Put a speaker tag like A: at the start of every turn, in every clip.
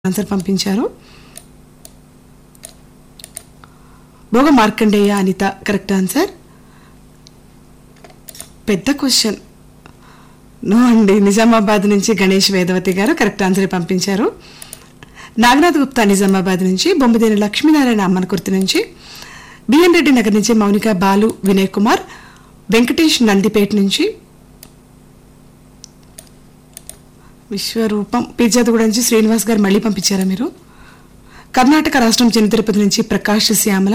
A: answer పంపించారు Bhoga Markandeya Anitha correct answer పెద్ద question నో అండి నిజామాబాద్ నుంచి గణేష్ వేదవతి గారు కరెక్ట్ ఆన్సర్ పంపించారు నాగనాథ్ గుప్తా నిజామాబాద్ నుంచి బొమ్మదేని లక్ష్మీనారాయణ అమ్మనకుర్తి నుంచి బిఎన్ రెడ్డి నగర్ నుంచి మౌనిక బాలు వినయ్ కుమార్ వెంకటేష్ నందిపేట నుంచి విశ్వరూపం పిజ్జాదగూడ నుంచి శ్రీనివాస్ గారు మళ్ళీ పంపించారా మీరు కర్ణాటక రాష్ట్రం చిన్న తిరుపతి నుంచి ప్రకాష్ శ్యామల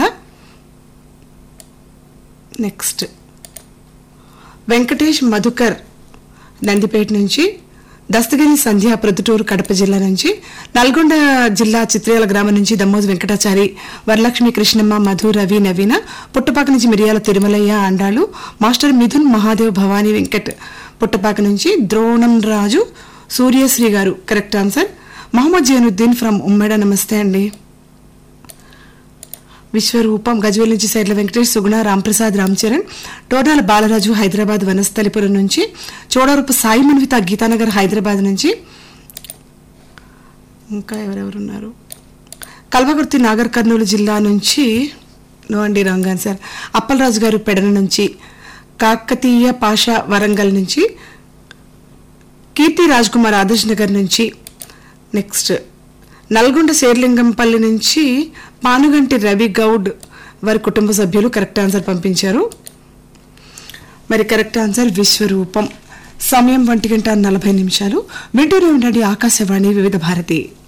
A: నెక్స్ట్ వెంకటేష్ మధుకర్ నందిపేట నుంచి దస్తగిరి సంధ్య ప్రొద్దుటూరు కడప జిల్లా నుంచి నల్గొండ జిల్లా చిత్రేల గ్రామం నుంచి దమ్మోజు వెంకటాచారి వరలక్ష్మి కృష్ణమ్మ మధు రవి నవీన పుట్టపాక నుంచి మిరియాల తిరుమలయ్య అండాలు మాస్టర్ మిథున్ మహాదేవ్ భవానీ వెంకట్ పుట్టపాక నుంచి ద్రోణం రాజు సూర్యశ్రీ గారు correct answer Mohammed Zainuddin from Ummeda నమస్తే అండి విశ్వరూపం గజ్వేల్ నుంచి సైడ్ల వెంకటేష్ సుగుణ రాంప్రసాద్ రామ్ చరణ్ టోడాల బాలరాజు హైదరాబాద్ వనస్థలిపురం నుంచి చోడవరపు సాయి మన్విత గీతానగర్ హైదరాబాద్ నుంచి ఇంకా ఎవరెవరున్నారు కల్వకుర్తి నాగర్ కర్నూలు జిల్లా నుంచి నో అండి రాంగ్ ఆన్సర్ అప్పలరాజు గారు పెడన నుంచి కాకతీయ పాషా వరంగల్ నుంచి కీర్తి రాజ్ కుమార్ ఆదర్శ్ నగర్ నుంచి నెక్స్ట్ నల్గొండ శేర్లింగంపల్లి నుంచి పానుగంటి రవి గౌడ్ వారి కుటుంబ సభ్యులు కరెక్ట్ ఆన్సర్ పంపించారు మరి కరెక్ట్ ఆన్సర్ విశ్వరూపం సమయం ఒంటి గంట నలభై నిమిషాలు వింటూనే ఉండండి ఆకాశవాణి వివిధ భారతి